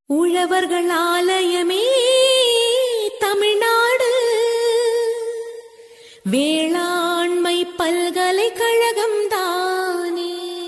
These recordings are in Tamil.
உழவர்கள் ஆலயமே தமிழ்நாடு வேளாண்மை பல்கலைக்கழகம் தானே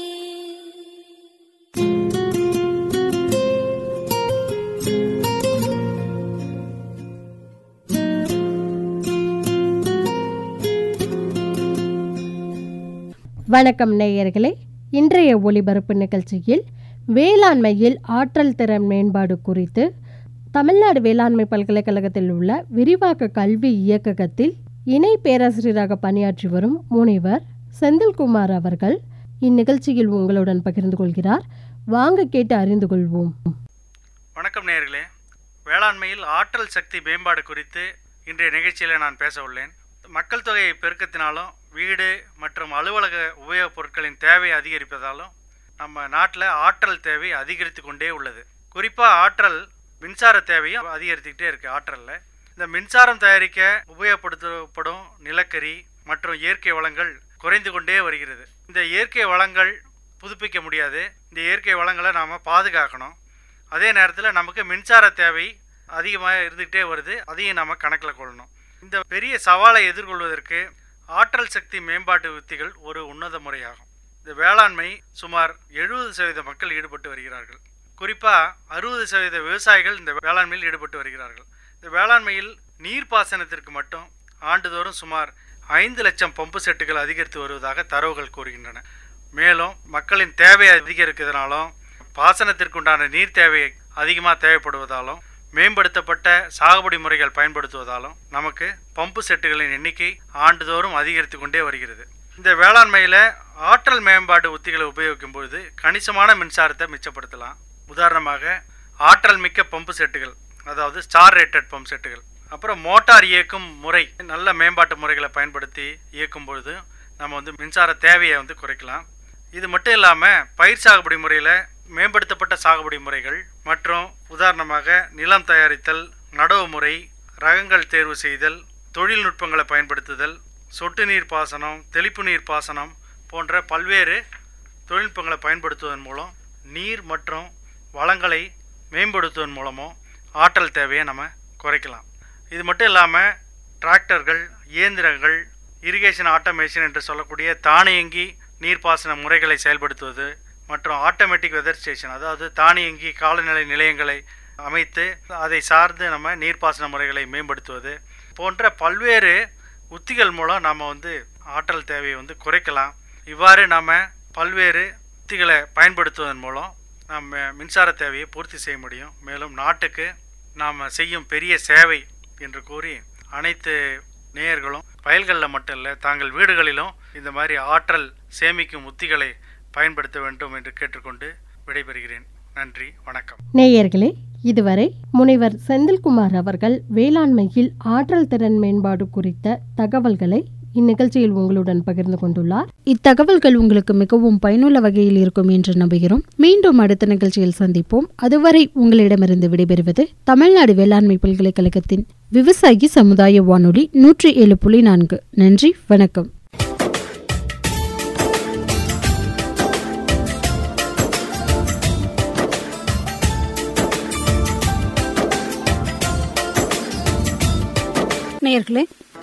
வணக்கம் நேயர்களே இன்றைய ஒளிபரப்பு நிகழ்ச்சியில் வேளாண்மையில் ஆற்றல் திறன் மேம்பாடு குறித்து தமிழ்நாடு வேளாண்மை பல்கலைக்கழகத்தில் உள்ள விரிவாக்க கல்வி இயக்ககத்தில் இணை பேராசிரியராக பணியாற்றி வரும் முனைவர் செந்தில்குமார் அவர்கள் இந்நிகழ்ச்சியில் உங்களுடன் பகிர்ந்து கொள்கிறார் வாங்க கேட்டு அறிந்து கொள்வோம் வணக்கம் நேயர்களே வேளாண்மையில் ஆற்றல் சக்தி மேம்பாடு குறித்து இன்றைய நிகழ்ச்சியில் நான் பேச உள்ளேன் மக்கள் தொகை பெருக்கத்தினாலும் வீடு மற்றும் அலுவலக உபயோகப் பொருட்களின் தேவை அதிகரிப்பதாலும் நம்ம நாட்டில் ஆற்றல் தேவை அதிகரித்து கொண்டே உள்ளது குறிப்பாக ஆற்றல் மின்சார தேவையும் அதிகரித்துக்கிட்டே இருக்குது ஆற்றலில் இந்த மின்சாரம் தயாரிக்க உபயோகப்படுத்தப்படும் நிலக்கரி மற்றும் இயற்கை வளங்கள் குறைந்து கொண்டே வருகிறது இந்த இயற்கை வளங்கள் புதுப்பிக்க முடியாது இந்த இயற்கை வளங்களை நாம் பாதுகாக்கணும் அதே நேரத்தில் நமக்கு மின்சார தேவை அதிகமாக இருந்துகிட்டே வருது அதையும் நம்ம கணக்கில் கொள்ளணும் இந்த பெரிய சவாலை எதிர்கொள்வதற்கு ஆற்றல் சக்தி மேம்பாட்டு உத்திகள் ஒரு உன்னத முறையாகும் இந்த வேளாண்மை சுமார் எழுபது சதவீத மக்கள் ஈடுபட்டு வருகிறார்கள் குறிப்பாக அறுபது சதவீத விவசாயிகள் இந்த வேளாண்மையில் ஈடுபட்டு வருகிறார்கள் இந்த வேளாண்மையில் நீர்ப்பாசனத்திற்கு மட்டும் ஆண்டுதோறும் சுமார் ஐந்து லட்சம் பம்பு செட்டுகள் அதிகரித்து வருவதாக தரவுகள் கூறுகின்றன மேலும் மக்களின் தேவை அதிகரிக்கிறதுனாலும் பாசனத்திற்குண்டான நீர் தேவை அதிகமாக தேவைப்படுவதாலும் மேம்படுத்தப்பட்ட சாகுபடி முறைகள் பயன்படுத்துவதாலும் நமக்கு பம்பு செட்டுகளின் எண்ணிக்கை ஆண்டுதோறும் அதிகரித்து கொண்டே வருகிறது இந்த வேளாண்மையில் ஆற்றல் மேம்பாடு உத்திகளை உபயோகிக்கும் பொழுது கணிசமான மின்சாரத்தை மிச்சப்படுத்தலாம் உதாரணமாக ஆற்றல் மிக்க பம்பு செட்டுகள் அதாவது ஸ்டார் ரேட்டட் பம்ப் செட்டுகள் அப்புறம் மோட்டார் இயக்கும் முறை நல்ல மேம்பாட்டு முறைகளை பயன்படுத்தி இயக்கும் பொழுது நம்ம வந்து மின்சார தேவையை வந்து குறைக்கலாம் இது மட்டும் இல்லாமல் பயிர் சாகுபடி முறையில் மேம்படுத்தப்பட்ட சாகுபடி முறைகள் மற்றும் உதாரணமாக நிலம் தயாரித்தல் நடவு முறை ரகங்கள் தேர்வு செய்தல் தொழில்நுட்பங்களை பயன்படுத்துதல் சொட்டு நீர் பாசனம் தெளிப்பு நீர் பாசனம் போன்ற பல்வேறு தொழில்நுட்பங்களை பயன்படுத்துவதன் மூலம் நீர் மற்றும் வளங்களை மேம்படுத்துவதன் மூலமும் ஆற்றல் தேவையை நம்ம குறைக்கலாம் இது மட்டும் இல்லாமல் டிராக்டர்கள் இயந்திரங்கள் இரிகேஷன் ஆட்டோமேஷன் என்று சொல்லக்கூடிய தானியங்கி நீர்ப்பாசன முறைகளை செயல்படுத்துவது மற்றும் ஆட்டோமேட்டிக் வெதர் ஸ்டேஷன் அதாவது தானியங்கி காலநிலை நிலையங்களை அமைத்து அதை சார்ந்து நம்ம நீர்ப்பாசன முறைகளை மேம்படுத்துவது போன்ற பல்வேறு உத்திகள் மூலம் நாம் வந்து ஆற்றல் தேவையை வந்து குறைக்கலாம் இவ்வாறு நாம் பல்வேறு உத்திகளை பயன்படுத்துவதன் மூலம் நம்ம மின்சார தேவையை பூர்த்தி செய்ய முடியும் மேலும் நாட்டுக்கு நாம் செய்யும் பெரிய சேவை என்று கூறி அனைத்து நேயர்களும் வயல்களில் மட்டும் இல்லை தாங்கள் வீடுகளிலும் இந்த மாதிரி ஆற்றல் சேமிக்கும் உத்திகளை பயன்படுத்த வேண்டும் என்று கேட்டுக்கொண்டு விடைபெறுகிறேன் நன்றி வணக்கம் நேயர்களே இதுவரை முனைவர் செந்தில்குமார் அவர்கள் வேளாண்மையில் ஆற்றல் திறன் மேம்பாடு குறித்த தகவல்களை இந்நிகழ்ச்சியில் உங்களுடன் பகிர்ந்து கொண்டுள்ளார் இத்தகவல்கள் உங்களுக்கு மிகவும் பயனுள்ள வகையில் இருக்கும் என்று நம்புகிறோம் மீண்டும் அடுத்த நிகழ்ச்சியில் சந்திப்போம் அதுவரை உங்களிடமிருந்து விடைபெறுவது தமிழ்நாடு வேளாண்மை பல்கலைக்கழகத்தின் விவசாயி சமுதாய வானொலி நூற்றி ஏழு புள்ளி நான்கு நன்றி வணக்கம் நேயர்களே